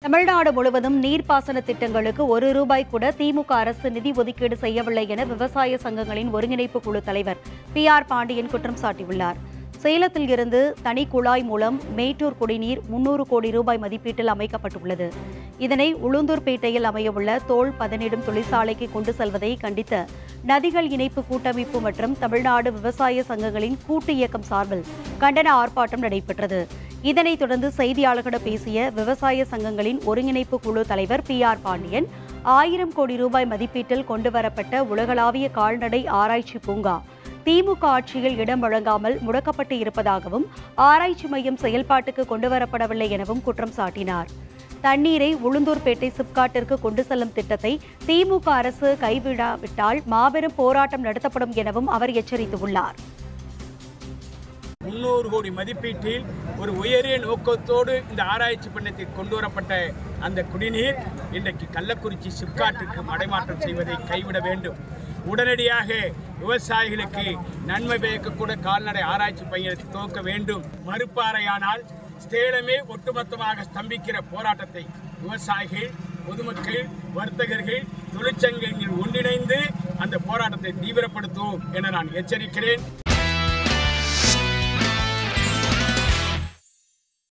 தமிழ்நாடு முழுவதும் நீர்ப்பாசன திட்டங்களுக்கு ஒரு ரூபாய் கூட திமுக அரசு நிதி ஒதுக்கீடு செய்யவில்லை என விவசாய சங்கங்களின் ஒருங்கிணைப்பு குழு தலைவர் பி ஆர் பாண்டியன் குற்றம் சாட்டியுள்ளார் சேலத்தில் இருந்து தனி குழாய் மூலம் மேட்டூர் குடிநீர் முன்னூறு கோடி ரூபாய் மதிப்பீட்டில் அமைக்கப்பட்டுள்ளது இதனை உளுந்தூர்பேட்டையில் அமையவுள்ள தோல் பதனிடும் தொழிற்சாலைக்கு கொண்டு செல்வதை கண்டித்த நதிகள் இணைப்பு கூட்டமைப்பு மற்றும் தமிழ்நாடு விவசாய சங்கங்களின் கூட்டு இயக்கம் சார்பில் கண்டன ஆர்ப்பாட்டம் நடைபெற்றது இதனைத் தொடர்ந்து செய்தியாளர்களிடம் பேசிய விவசாய சங்கங்களின் ஒருங்கிணைப்பு குழு தலைவர் பி ஆர் பாண்டியன் ஆயிரம் கோடி ரூபாய் மதிப்பீட்டில் கொண்டுவரப்பட்ட உலகளாவிய கால்நடை ஆராய்ச்சி பூங்கா திமுக ஆட்சியில் இடம் வழங்காமல் முடக்கப்பட்டு இருப்பதாகவும் ஆராய்ச்சி மையம் செயல்பாட்டுக்கு கொண்டுவரப்படவில்லை எனவும் குற்றம் சாட்டினார் தண்ணீரை உளுந்தூர்பேட்டை சிப்காட்டிற்கு கொண்டு செல்லும் திட்டத்தை திமுக அரசு கைவிடாவிட்டால் மாபெரும் போராட்டம் நடத்தப்படும் எனவும் அவர் எச்சரித்துள்ளார் முன்னூறு கோடி மதிப்பீட்டில் ஒரு உயரிய நோக்கத்தோடு இந்த ஆராய்ச்சி பண்ணத்தில் கொண்டு வரப்பட்ட அந்த குடிநீர் இன்றைக்கு கள்ளக்குறிச்சி சிப்காட்டுக்கு மடைமாற்றம் செய்வதை கைவிட வேண்டும் உடனடியாக விவசாயிகளுக்கு நன்மை பயக்கக்கூட கால்நடை ஆராய்ச்சி பையனை துவக்க வேண்டும் மறுப்பாறையானால் சேலமே ஒட்டுமொத்தமாக ஸ்தம்பிக்கிற போராட்டத்தை விவசாயிகள் பொதுமக்கள் வர்த்தகர்கள் தொழிற்சங்கங்கள் ஒன்றிணைந்து அந்த போராட்டத்தை தீவிரப்படுத்துவோம் என நான் எச்சரிக்கிறேன்